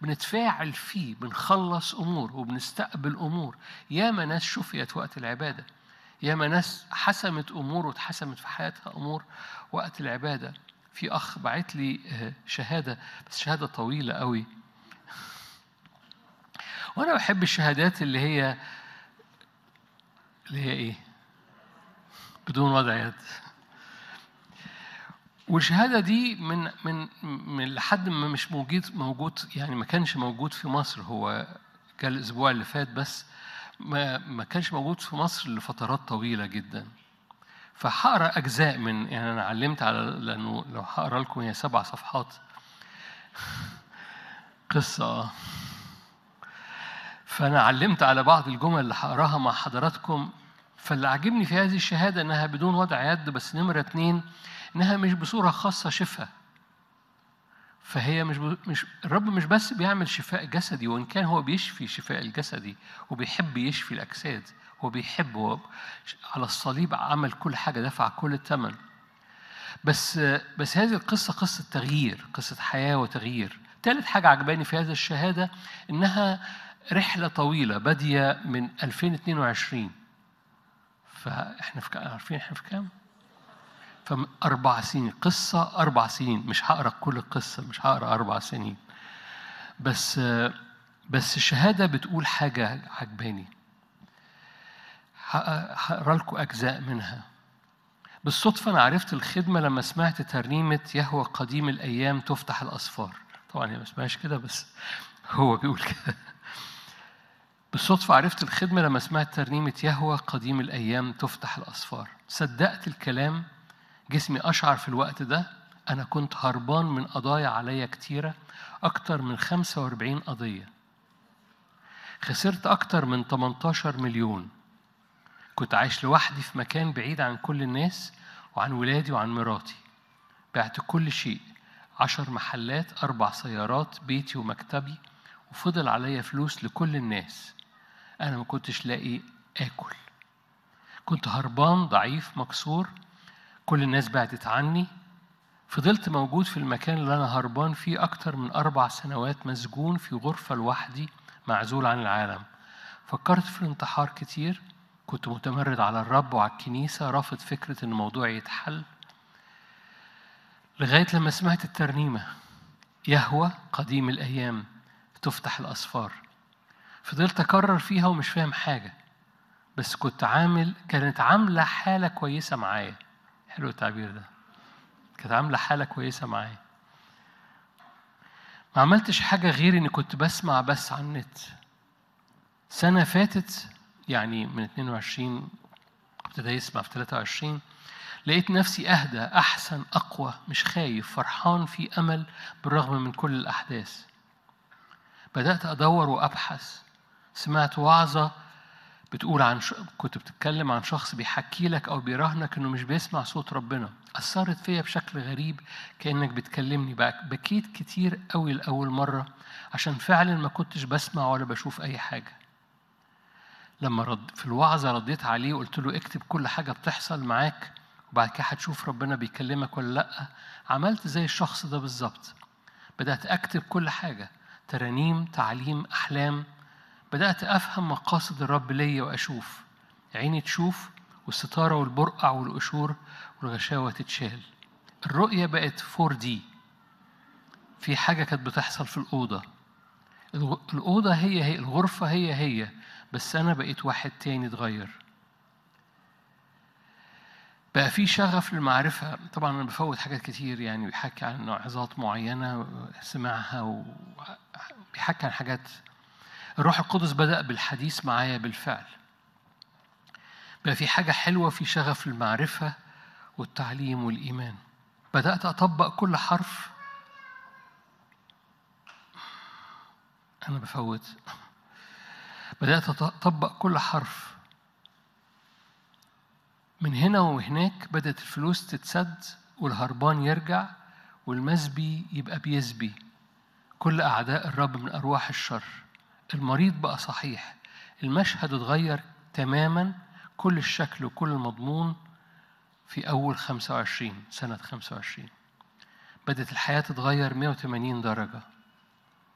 بنتفاعل فيه بنخلص أمور وبنستقبل أمور ياما ناس شفيت وقت العبادة ياما ناس حسمت أمور واتحسمت في حياتها أمور وقت العبادة في أخ بعت لي آه، شهادة بس شهادة طويلة قوي وأنا بحب الشهادات اللي هي اللي هي إيه؟ بدون وضع يد والشهاده دي من من من لحد ما مش موجود موجود يعني ما كانش موجود في مصر هو كان الاسبوع اللي فات بس ما ما كانش موجود في مصر لفترات طويله جدا فهقرا اجزاء من يعني انا علمت على لانه لو هقرا لكم هي سبع صفحات قصه آه. فانا علمت على بعض الجمل اللي هقراها مع حضراتكم فاللي عجبني في هذه الشهاده انها بدون وضع يد بس نمره اتنين انها مش بصوره خاصه شفاء فهي مش ب... مش الرب مش بس بيعمل شفاء جسدي وان كان هو بيشفي شفاء الجسدي وبيحب يشفي الاجساد هو بيحب هو على الصليب عمل كل حاجه دفع كل الثمن بس بس هذه القصه قصه تغيير قصه حياه وتغيير ثالث حاجه عجباني في هذه الشهاده انها رحله طويله باديه من 2022 فاحنا في كام عارفين احنا في كام؟ فأربع سنين قصة أربع سنين مش هقرا كل القصة مش هقرا أربع سنين بس بس الشهادة بتقول حاجة عجباني هقرا لكم أجزاء منها بالصدفة أنا عرفت الخدمة لما سمعت ترنيمة يهوى قديم الأيام تفتح الأسفار طبعا هي ما اسمهاش كده بس هو بيقول كده بالصدفة عرفت الخدمة لما سمعت ترنيمة يهوى قديم الأيام تفتح الأسفار صدقت الكلام جسمي أشعر في الوقت ده أنا كنت هربان من قضايا عليا كتيرة أكتر من 45 قضية خسرت أكتر من 18 مليون كنت عايش لوحدي في مكان بعيد عن كل الناس وعن ولادي وعن مراتي بعت كل شيء عشر محلات أربع سيارات بيتي ومكتبي وفضل عليا فلوس لكل الناس أنا ما كنتش لاقي آكل كنت هربان ضعيف مكسور كل الناس بعدت عني فضلت موجود في المكان اللي أنا هربان فيه أكتر من أربع سنوات مسجون في غرفة لوحدي معزول عن العالم فكرت في الانتحار كتير كنت متمرد على الرب وعلى الكنيسة رافض فكرة إن الموضوع يتحل لغاية لما سمعت الترنيمة يهوى قديم الأيام تفتح الأسفار فضلت أكرر فيها ومش فاهم حاجة بس كنت عامل كانت عاملة حالة كويسة معايا حلو التعبير ده كانت عاملة حالة كويسة معايا ما عملتش حاجة غير إني كنت بسمع بس على النت سنة فاتت يعني من 22 ابتدى يسمع في 23 لقيت نفسي أهدى أحسن أقوى مش خايف فرحان في أمل بالرغم من كل الأحداث بدأت أدور وأبحث سمعت وعظة بتقول عن ش... كنت بتتكلم عن شخص بيحكي لك او بيراهنك انه مش بيسمع صوت ربنا اثرت فيا بشكل غريب كانك بتكلمني بكيت كتير قوي لاول مره عشان فعلا ما كنتش بسمع ولا بشوف اي حاجه لما رد في الوعظه رديت عليه وقلت له اكتب كل حاجه بتحصل معاك وبعد كده هتشوف ربنا بيكلمك ولا لا عملت زي الشخص ده بالظبط بدات اكتب كل حاجه ترانيم تعليم احلام بدأت أفهم مقاصد الرب ليا وأشوف عيني تشوف والستارة والبرقع والقشور والغشاوة تتشال الرؤية بقت 4 دي في حاجة كانت بتحصل في الأوضة الأوضة هي هي الغرفة هي هي بس أنا بقيت واحد تاني اتغير بقى في شغف للمعرفة طبعا أنا بفوت حاجات كتير يعني بيحكي عن عظات معينة سمعها وبيحكي عن حاجات الروح القدس بدأ بالحديث معايا بالفعل بقى في حاجة حلوة في شغف المعرفة والتعليم والإيمان بدأت أطبق كل حرف أنا بفوت بدأت أطبق كل حرف من هنا وهناك بدأت الفلوس تتسد والهربان يرجع والمسبي يبقى بيسبي كل أعداء الرب من أرواح الشر المريض بقى صحيح المشهد اتغير تماما كل الشكل وكل المضمون في أول 25 سنة 25 بدأت الحياة تتغير 180 درجة